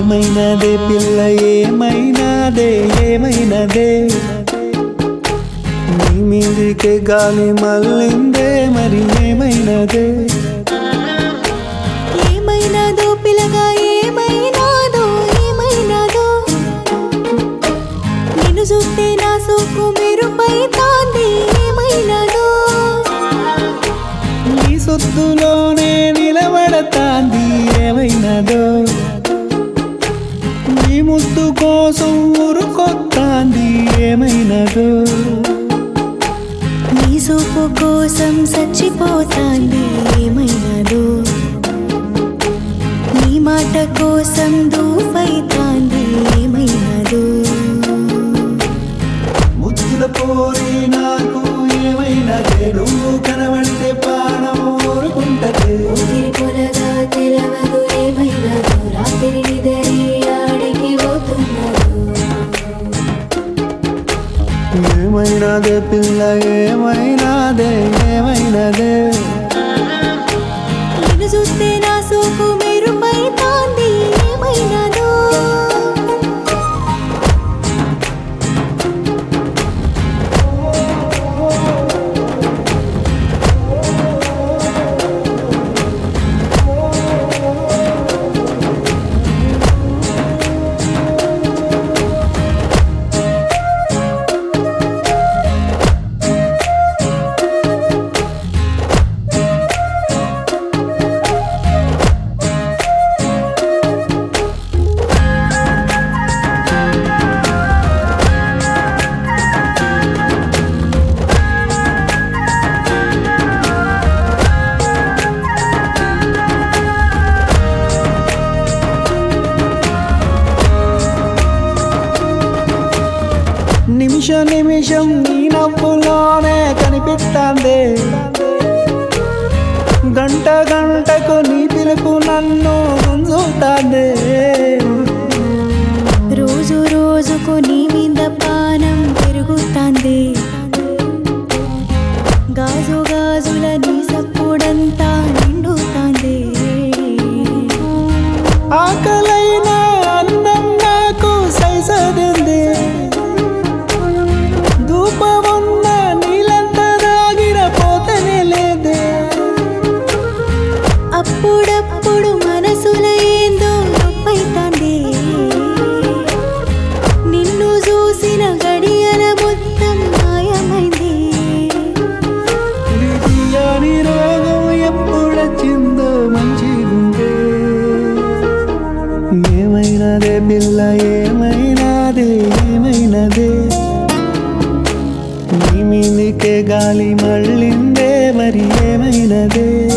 ఏమైనదే పిల్ల ఏమైనాదే ఏమైనదే నీ మీదికే గాలి మళ్ళిందే మరి ఏమైనదే ఏమైనాదో పిల్లగా ఏమైనాదో ఏమైనాదో నిన్ను చూస్తే నా సోకు మెరుపై తాంది ఏమైనాదో నీ సొత్తులోనే నిలబడతాంది ఏమైనదో నీ ముద్దు కోసం ఊరుకొత్తాంది ఏమైనదో నీ సూపు కోసం చచ్చిపోతాంది ఏమైనాదో నీ మాట కోసం దూపైతాంది ఏమైనాదో ముద్దుల పోరి నాకు ఏమైనదే నువ్వు కనబడితే ప్రాణం ఊరుకుంటదే ఊపిరి పొలగా తెలవదు ఏమైనాదో రాత్రి నిదరి ఆడికి పోతున్నారు ఏమైనదే పిల్ల ఏమైనాదే ఏమైనదే నిన్ను చూస్తే నా సోపు మెరుపై తాంది ఏమైనాదో నిమిష నిమిషం నీ నవ్వులోనే కనిపిస్తాందే గంట గంటకు నీ పిలుపు నన్ను గుంజుతాందే రోజు రోజుకు నీ మీద పానం పెరుగుతాంది గాజు గాజుల నీ సప్పుడంతా నిండుతాంది ఆకలైన అన్నం నాకు సైసదింది ధూపమున్న నీళ్ళంత దాగిన పోతనే లేదే అప్పుడప్పుడు మనసుల ఏందో నొప్పైతాంది నిన్ను చూసిన గడియల మొత్తం మాయమైంది ఇది తీయని రోగం ఎప్పుడొచ్చిందో మంచిగుందే ఏమైనదే పిల్ల ఏమైనాదే ఏమైనదే నీ మీదికే గాలి మళ్ళిందే మరి ఏమైనదే